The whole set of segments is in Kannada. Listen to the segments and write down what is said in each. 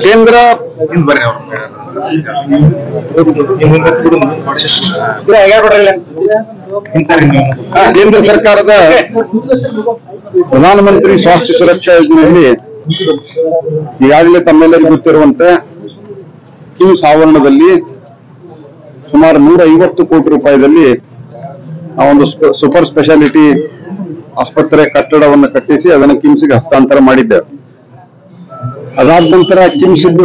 ಕೇಂದ್ರ ಹಿಂದ್ ಬರ್ರಿ ಕೇಂದ್ರ ಸರ್ಕಾರದ ಪ್ರಧಾನಮಂತ್ರಿ ಸ್ವಾಸ್ಥ್ಯ ಸುರಕ್ಷಾ ಯೋಜನೆಯಲ್ಲಿ ಈಗಾಗಲೇ ತಮ್ಮೆಲ್ಲರಿಗೂ ಗೊತ್ತಿರುವಂತೆ ಕಿಮ್ಸ್ ಆವರಣದಲ್ಲಿ ಸುಮಾರು ನೂರ ಐವತ್ತು ಕೋಟಿ ರೂಪಾಯಿದಲ್ಲಿ ಆ ಒಂದು ಸ್ಪ- ಸೂಪರ್ ಸ್ಪೆಷಾಲಿಟಿ ಆಸ್ಪತ್ರೆ ಕಟ್ಟಡವನ್ನು ಕಟ್ಟಿಸಿ ಅದನ್ನು ಕಿಮ್ಸ್ಗೆ ಹಸ್ತಾಂತರ ಮಾಡಿದ್ದೇವೆ ಅದಾದ ನಂತರ ಕಿಮ್ಸ್ ಇದ್ದು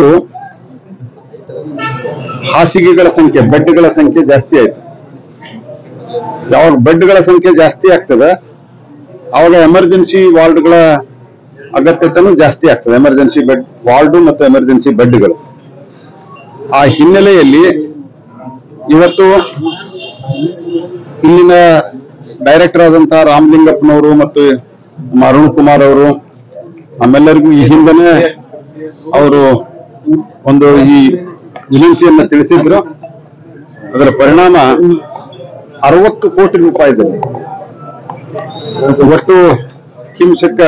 ಹಾಸಿಗೆಗಳ ಸಂಖ್ಯೆ ಬೆಡ್ಗಳ ಸಂಖ್ಯೆ ಜಾಸ್ತಿ ಆಯ್ತು ಯಾವಾಗ ಬೆಡ್ಗಳ ಸಂಖ್ಯೆ ಜಾಸ್ತಿ ಆಗ್ತದೆ ಅವಾಗ ಎಮರ್ಜೆನ್ಸಿ ವಾರ್ಡ್ಗಳ ಅಗತ್ಯತೆನೂ ಜಾಸ್ತಿ ಆಗ್ತದೆ ಎಮರ್ಜೆನ್ಸಿ ಬೆಡ್ ವಾರ್ಡು ಮತ್ತು ಎಮರ್ಜೆನ್ಸಿ ಬೆಡ್ಗಳು ಆ ಹಿನ್ನೆಲೆಯಲ್ಲಿ ಇವತ್ತು ಇಲ್ಲಿನ ಡೈರೆಕ್ಟರ್ ಆದಂತಹ ರಾಮಲಿಂಗಪ್ಪನವರು ಮತ್ತು ನಮ್ಮ ಅರುಣ್ ಕುಮಾರ್ ಅವರು ನಮ್ಮೆಲ್ಲರಿಗೂ ಈ ಹಿಂದೆನೆ ಅವರು ಒಂದು ಈ ವಿನಂತಿಯನ್ನ ತಿಳಿಸಿದ್ರು ಅದರ ಪರಿಣಾಮ ಅರವತ್ತು ಕೋಟಿ ರೂಪಾಯಿದಲ್ಲಿ ಒಟ್ಟು ಕಿಮ್ಸಕ್ಕ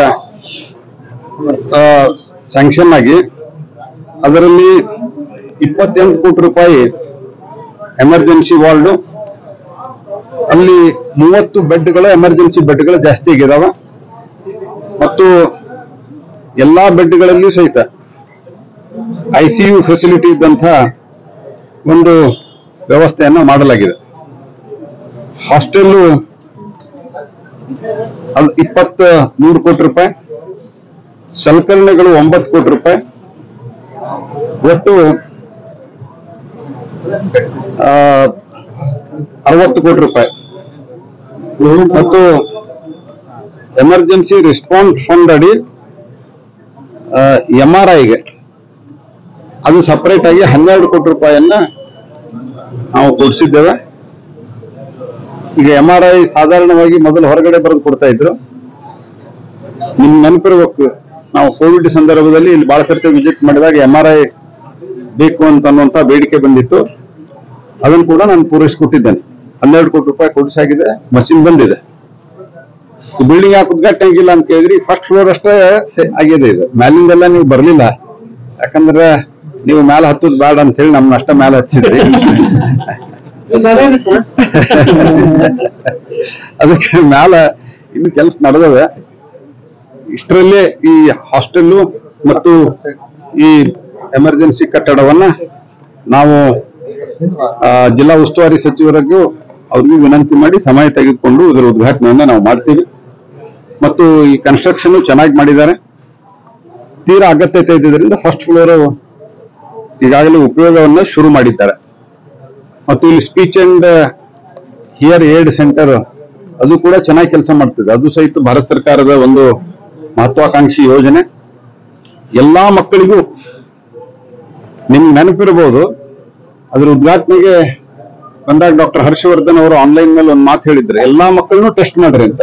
ಸ್ಯಾಂಕ್ಷನ್ ಆಗಿ ಅದರಲ್ಲಿ ಇಪ್ಪತ್ತೆಂಟು ಕೋಟಿ ರೂಪಾಯಿ ಎಮರ್ಜೆನ್ಸಿ ವಾರ್ಡು ಅಲ್ಲಿ ಮೂವತ್ತು ಬೆಡ್ಗಳು ಎಮರ್ಜೆನ್ಸಿ ಬೆಡ್ಗಳು ಜಾಸ್ತಿ ಆಗಿದಾವ ಮತ್ತು ಎಲ್ಲಾ ಬೆಡ್ಗಳಲ್ಲಿಯೂ ಸಹಿತ ಐಸಿಯು ಫೆಸಿಲಿಟಿ ಇದ್ದಂಥ ಒಂದು ವ್ಯವಸ್ಥೆಯನ್ನ ಮಾಡಲಾಗಿದೆ ಹಾಸ್ಟೆಲ್ಲು ಅದು ಇಪ್ಪತ್ತ ಮೂರು ಕೋಟಿ ರೂಪಾಯಿ ಸಲಕರಣೆಗಳು ಒಂಬತ್ತು ಕೋಟಿ ರೂಪಾಯಿ ಒಟ್ಟು ಆ, ಅರವತ್ತು ಕೋಟಿ ರೂಪಾಯಿ ಮತ್ತು ಎಮರ್ಜೆನ್ಸಿ ರೆಸ್ಪಾನ್ಸ್ ಫಂಡ್ ಅಡಿ ಎಂ ಆರ್ ಐಗೆ ಅದು ಸಪರೇಟ್ ಆಗಿ ಹನ್ನೆರಡು ಕೋಟಿ ರೂಪಾಯಿಯನ್ನ ನಾವು ಕೊಡಿಸಿದ್ದೇವೆ ಈಗ ಎಂ ಆರ್ ಐ ಸಾಧಾರಣವಾಗಿ ಮೊದಲು ಹೊರಗಡೆ ಬರೆದು ಕೊಡ್ತಾ ಇದ್ರು ನಿಮ್ ನೆನಪಿರ್ಬೇಕು ನಾವು ಕೋವಿಡ್ ಸಂದರ್ಭದಲ್ಲಿ ಇಲ್ಲಿ ಬಹಳ ಸರ್ತಿ ವಿಸಿಟ್ ಮಾಡಿದಾಗ ಎಂ ಆರ್ ಐ ಬೇಕು ಅಂತ ಅನ್ನುವಂತ ಬೇಡಿಕೆ ಬಂದಿತ್ತು ಅದನ್ನು ಕೂಡ ನಾನು ಪೂರೈಸಿಕೊಟ್ಟಿದ್ದೇನೆ ಹನ್ನೆರಡು ಕೋಟಿ ರೂಪಾಯಿ ಕೊಡಿಸಾಗಿದೆ ಮಷಿನ್ ಬಂದಿದೆ ಬಿಲ್ಡಿಂಗ್ ಯಾಕೆ ಉದ್ಘಾಟನೆಗಿಲ್ಲ ಅಂತ ಕೇಳಿದ್ರಿ ಫಸ್ಟ್ ಫ್ಲೋರ್ ಅಷ್ಟೇ ಸೆ- ಆಗಿದೆ ಇದು ಮ್ಯಾಲಿಂದೆಲ್ಲ ನೀವು ಬರ್ಲಿಲ್ಲ ಯಾಕಂದ್ರೆ ನೀವು ಮ್ಯಾಲ ಹತ್ತದ್ ಬೇಡ ಅಂತ ಹೇಳಿ ನಮ್ನ ಅಷ್ಟ ಮ್ಯಾಲ ಹಚ್ಚಿದ್ರಿ ಅದಕ್ಕೆ ಮ್ಯಾಲ ಇನ್ನು ಕೆಲಸ ನಡೆದದ ಇಷ್ಟರಲ್ಲೇ ಈ ಹಾಸ್ಟೆಲ್ಲು ಮತ್ತು ಈ ಎಮರ್ಜೆನ್ಸಿ ಕಟ್ಟಡವನ್ನ ನಾವು ಆ, ಜಿಲ್ಲಾ ಉಸ್ತುವಾರಿ ಸಚಿವರಿಗೂ ಅವ್ರಿಗೂ ವಿನಂತಿ ಮಾಡಿ ಸಮಯ ತೆಗೆದುಕೊಂಡು ಇದರ ಉದ್ಘಾಟನೆಯನ್ನ ನಾವು ಮಾಡ್ತೀವಿ ಮತ್ತು ಈ ಕನ್ಸ್ಟ್ರಕ್ಷನ್ ಚೆನ್ನಾಗಿ ಮಾಡಿದ್ದಾರೆ ತೀರಾ ಅಗತ್ಯತೆ ಇದ್ದಿದ್ದರಿಂದ ಫಸ್ಟ್ ಫ್ಲೋರ್ ಈಗಾಗಲೇ ಉಪಯೋಗವನ್ನ ಶುರು ಮಾಡಿದ್ದಾರೆ ಮತ್ತು ಇಲ್ಲಿ speech and hear aid centre ಅದು ಕೂಡ ಚೆನ್ನಾಗಿ ಕೆಲಸ ಮಾಡ್ತಿದೆ ಅದು ಸಹಿತ ಭಾರತ ಸರ್ಕಾರದ ಒಂದು ಮಹತ್ವಾಕಾಂಕ್ಷಿ ಯೋಜನೆ ಎಲ್ಲಾ ಮಕ್ಕಳಿಗೂ ನಿಮ್ಗೆ ನೆನಪಿರಬಹುದು ಅದ್ರ ಉದ್ಘಾಟನೆಗೆ ಬಂದಾಗ ಡಾಕ್ಟರ್ ಹರ್ಷವರ್ಧನ್ ಅವರು ಆನ್ಲೈನ್ ಮೇಲೆ ಒಂದು ಮಾತು ಹೇಳಿದ್ರು ಎಲ್ಲಾ ಮಕ್ಕಳನ್ನು ಟೆಸ್ಟ್ ಮಾಡ್ರಿ ಅಂತ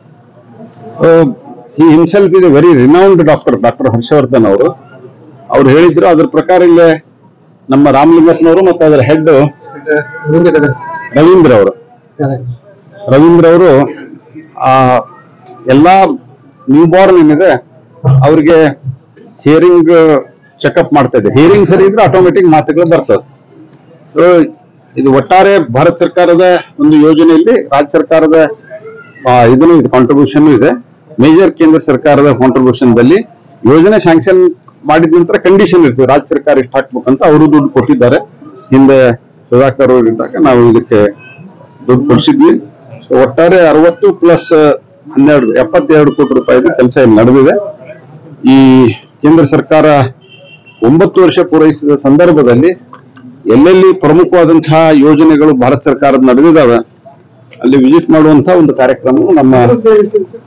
ಈ himself is a very renowned doctor doctor Harshvardhan ಅವರು ಅವ್ರು ಹೇಳಿದ್ರು ಅದ್ರ ಪ್ರಕಾರ ಇಲ್ಲೇ ನಮ್ಮ ರಾಮಲಿಂಗಪ್ಪನವರು ಮತ್ತು ಅದರ ಹೆಡ್ ರವೀಂದ್ರ ಅವರು ರವೀಂದ್ರ ಅವರು ಆ ಎಲ್ಲಾ ನ್ಯೂ ಬಾರ್ನ್ ಏನಿದೆ ಅವ್ರಿಗೆ ಹಿಯರಿಂಗ್ ಚೆಕಪ್ ಮಾಡ್ತಾ ಇದೆ ಹಿಯರಿಂಗ್ ಸರಿ ಇದ್ರೆ ಆಟೋಮೆಟಿಕ್ ಮಾತುಗಳು ಬರ್ತದೆ ಸೊ ಇದು ಒಟ್ಟಾರೆ ಭಾರತ ಸರ್ಕಾರದ ಒಂದು ಯೋಜನೆಯಲ್ಲಿ ರಾಜ್ಯ ಸರ್ಕಾರದ ಆ, ಇದನ್ನು ಇದೆ ಕಾಂಟ್ರಿಬ್ಯೂಷನ್ ಇದೆ ಮೇಜರ್ ಕೇಂದ್ರ ಸರ್ಕಾರದ ಕಾಂಟ್ರಿಬ್ಯೂಷನ್ ದಲ್ಲಿ ಯೋಜನೆ ಸ್ಯಾಂಕ್ಷನ್ ಮಾಡಿದ ನಂತರ ಕಂಡೀಷನ್ ಇರ್ತದೆ ರಾಜ್ಯ ಸರ್ಕಾರ ಇಷ್ಟು ಹಾಕ್ಬೇಕಂತ ಅವರು ದುಡ್ಡು ಕೊಟ್ಟಿದ್ದಾರೆ ಹಿಂದೆ ಸುಧಾಕರ್ ಅವರು ಇದ್ದಾಗ ನಾವು ಇದಕ್ಕೆ ದುಡ್ಡು ಕೊಡಿಸಿದ್ವಿ ಸೊ ಒಟ್ಟಾರೆ ಅರವತ್ತು ಪ್ಲಸ್ ಹನ್ನೆರಡು ಎಪ್ಪತ್ತೆರಡು ಕೋಟಿ ರೂಪಾಯಿದು ಕೆಲಸ ಇಲ್ಲಿ ನಡೆದಿದೆ ಈ ಕೇಂದ್ರ ಸರ್ಕಾರ ಒಂಬತ್ತು ವರ್ಷ ಪೂರೈಸಿದ ಸಂದರ್ಭದಲ್ಲಿ ಎಲ್ಲೆಲ್ಲಿ ಪ್ರಮುಖವಾದಂತಹ ಯೋಜನೆಗಳು ಭಾರತ ಸರ್ಕಾರದ ನಡೆದಿದ್ದಾವೆ ಅಲ್ಲಿ ವಿಸಿಟ್ ಮಾಡುವಂತಹ ಒಂದು ಕಾರ್ಯಕ್ರಮ ನಮ್ಮ